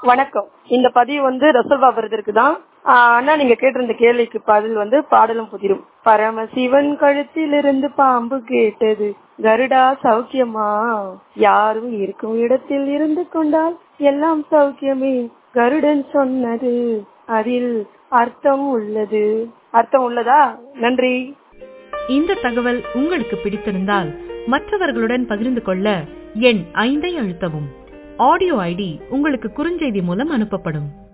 வணக்கம் இந்த பதிவு வந்து ரசல்வா விருதுக்கு தான் அண்ணா நீங்க கேட்டிருந்த கேள்விக்கு பதில் வந்து பாடலும் புதிரும் பரமசிவன் கழுத்திலிருந்து பாம்பு கேட்டது கருடா சௌக்கியமா யாரும் இருக்கும் இடத்தில் இருந்து கொண்டால் எல்லாம் சௌக்கியமே கருடன் சொன்னது அதில் அர்த்தம் உள்ளது அர்த்தம் உள்ளதா நன்றி இந்த தகவல் உங்களுக்கு பிடித்திருந்தால் மற்றவர்களுடன் பகிர்ந்து கொள்ள எண் ஐந்தை அழுத்தவும் ஆடியோ ஐடி உங்களுக்கு குறுஞ்செய்தி மூலம் அனுப்பப்படும்